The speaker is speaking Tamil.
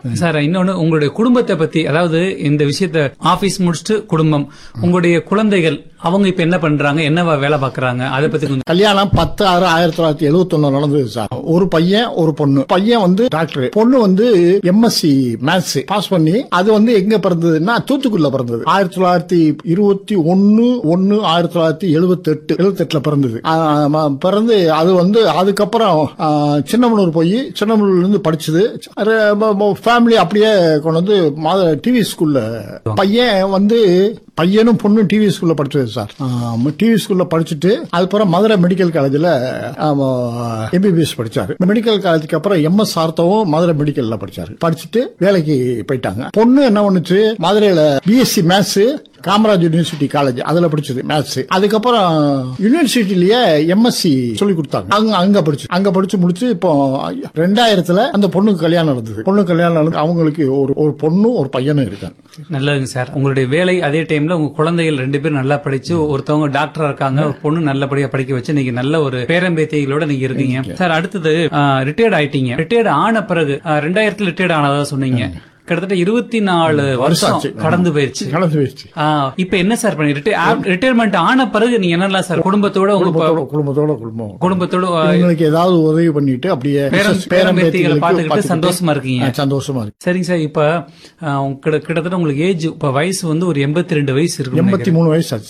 சார் இன்னொன்னு உங்களுடைய குடும்பத்தை பத்தி அதாவது இந்த விஷயத்த ஆபீஸ் முடிச்சுட்டு குடும்பம் உங்களுடைய குழந்தைகள் அவங்க இப்ப என்ன பண்றாங்க என்ன வேலை பாக்குறாங்க அதை பத்தி கொஞ்சம் கல்யாணம் பத்து ஆறு ஆயிரத்தி தொள்ளாயிரத்தி எழுபத்தி ஒண்ணு நடந்தது சார் ஒரு பையன் ஒரு பொண்ணு பையன் வந்து டாக்டர் பொண்ணு வந்து எம்எஸ்சி மேத்ஸ் பாஸ் பண்ணி அது வந்து எங்க பிறந்ததுன்னா தூத்துக்குடியில பிறந்தது ஆயிரத்தி தொள்ளாயிரத்தி இருபத்தி ஒன்னு ஒன்னு ஆயிரத்தி தொள்ளாயிரத்தி எழுபத்தி எட்டு எழுபத்தி எட்டுல பிறந்தது ஆ, ம- பிறந்து அது வந்து அதுக்கப்புறம் ஆ, சின்னமனூர் போய் சின்னமனூர்ல இருந்து படிச்சது ஃபேமிலி அப்படியே கொண்டு வந்து டிவி ஸ்கூல்ல பையன் வந்து பையனும் பொண்ணும் டிவி ஸ்கூல்ல படிச்சது சார் டிவி ஸ்கூல்ல படிச்சுட்டு அதுக்கப்புறம் மதுரை மெடிக்கல் காலேஜ்ல எம்பிபிஎஸ் படிச்சாரு மெடிக்கல் காலேஜுக்கு அப்புறம் எம்எஸ் சார்த்தவும் மதுரை மெடிக்கல்ல படிச்சாரு படிச்சுட்டு வேலைக்கு போயிட்டாங்க பொண்ணு என்ன பண்ணுச்சு மதுரையில BSc maths Kamaraj university college அதுல படிச்சது மேத்ஸ் அதுக்கப்புறம் யூனிவர்சிட்டிலேயே எம்எஸ்சி சொல்லி கொடுத்தாங்க அங்க அங்க படிச்சு அங்க படிச்சு முடிச்சு இப்போ ரெண்டாயிரத்துல அந்த பொண்ணுக்கு கல்யாணம் நடந்தது பொண்ணு கல்யாணம் நடந்து அவங்களுக்கு ஒரு ஒரு பொண்ணும் ஒரு பையனும் இருக்காங்க நல்லதுங்க சார் உங்களுடைய வேலை அதே டைம்ல உங்க குழந்தைகள் ரெண்டு பேரும் நல்லா படிச்சு ஒருத்தவங்க டாக்டரா இருக்காங்க ஒரு பொண்ணு நல்லபடியா படிக்க வச்சு நீங்க நல்ல ஒரு பேரம்பேத்திகளோட நீங்க இருக்கீங்க சார் அடுத்தது ரிட்டையர்ட் ஆயிட்டீங்க ரிட்டையர்ட் ஆன பிறகு ஆ, ரெண்டாயிரத்துல ரிட்டையர்ட் ஆனதா சொன்னீங்க கிட்டத்தட்ட இருபத்தி நாலு வருஷம் ஆச்சு. கடந்து போயிருச்சு கலந்து போயிடுச்சு ஆ, இப்ப என்ன சார் பண்ணி ரிட்டையர்மெண்ட் ஆன பிறகு நீங்க என்னலாம் சார் குடும்பத்தோட உங்க ப- குடும்பத்தோட குடும்பத்தோட குடும்பம் குடும்பத்தோட ஆ, இவங்களுக்கு ஏதாவது உதவி பண்ணிட்டு அப்படியே பேரன்- பேரன் பேரம்பேத்திகளை பேத்திகளுக்கு பார்த்துக்கிட்டு பார்த்துக்கிட்டு, சந்தோஷமா இருக்கீங்க. ஆ, சந்தோஷமா இருக்கு சரிங்க சார் இப்ப ஆ, உங்க கிட்ட- கிட்டத்தட்ட உங்களுக்கு ஏஜ் இப்ப வயசு வந்து ஒரு எண்பத்தி ரெண்டு வயசு இருக்கு எண்பத்தி மூணு வயசு ஆச்சு